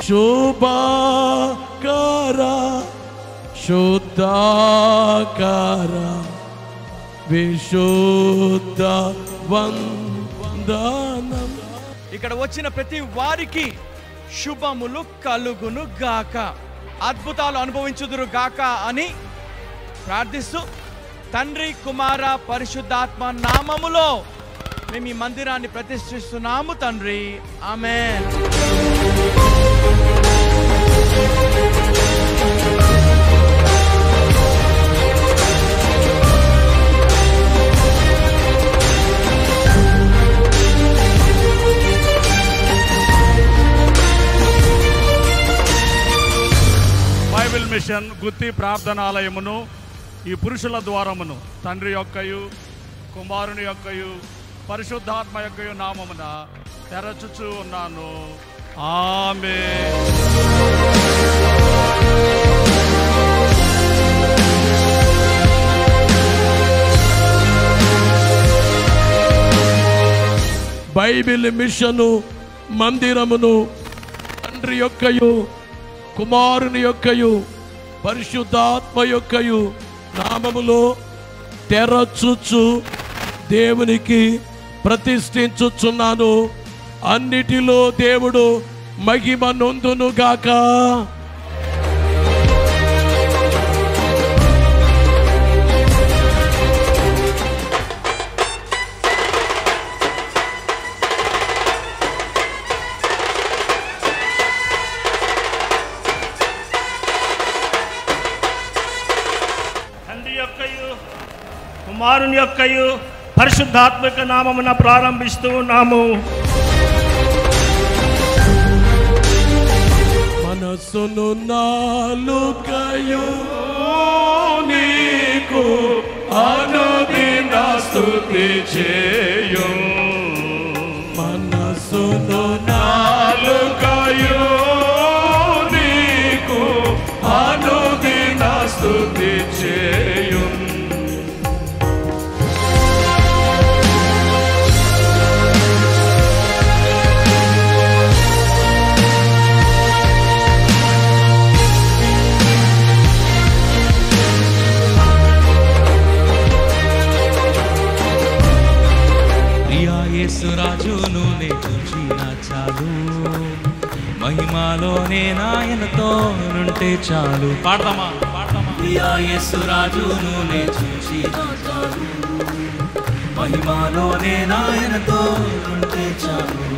శుభాకార శుద్ధాకార విశుద్ధ వందనం ఇక్కడ వచ్చిన ప్రతి వారికి శుభములు కలుగును గాక అద్భుతాలు అనుభవించుదురు గాక అని ప్రార్థిస్తూ తండ్రి కుమార పరిశుద్ధాత్మ నామములో మేము ఈ మందిరాన్ని ప్రతిష్ఠిస్తున్నాము తండ్రి ఆమెన్ బైబిల్ మిషన్ గుత్తి ప్రార్థనాలయమును ఈ పురుషుల ద్వారమును తండ్రి యొక్కయు కుమారుని యొక్కయు పరిశుద్ధాత్మ యొక్కయు నామమున తెరచుచు ఉన్నాను ఆమె బైబిల్ మిషను మందిరమును తండ్రి యొక్కయు కుమారుని యొక్కయు పరిశుద్ధాత్మ యొక్కయు నామములో తెరచుచు దేవునికి ప్రతిష్ఠించుచున్నాను అన్నిటిలో దేవుడు మహిమ నొందునుగాక తండ్రి యొక్కయు కుమారుని యొక్కయు పరిశుద్ధాత్మక నామమున ప్రారంభిస్తూ ఉన్నాము మనసును నాలుకయు నీకు అనుదిన స్తుతి చేయు మనసును నాలుకయు నీకు అనుదిన స్తుతి చేయు ప్రియా యేసురాజును నే చూచిన చాలు మహిమలోనే నాయనతో నుంటే చాలు పాడదామా పాడదామా ప్రియా యేసురాజును నే చూచిన చాలు మహిమలోనే నాయనతో నుంటే చాలు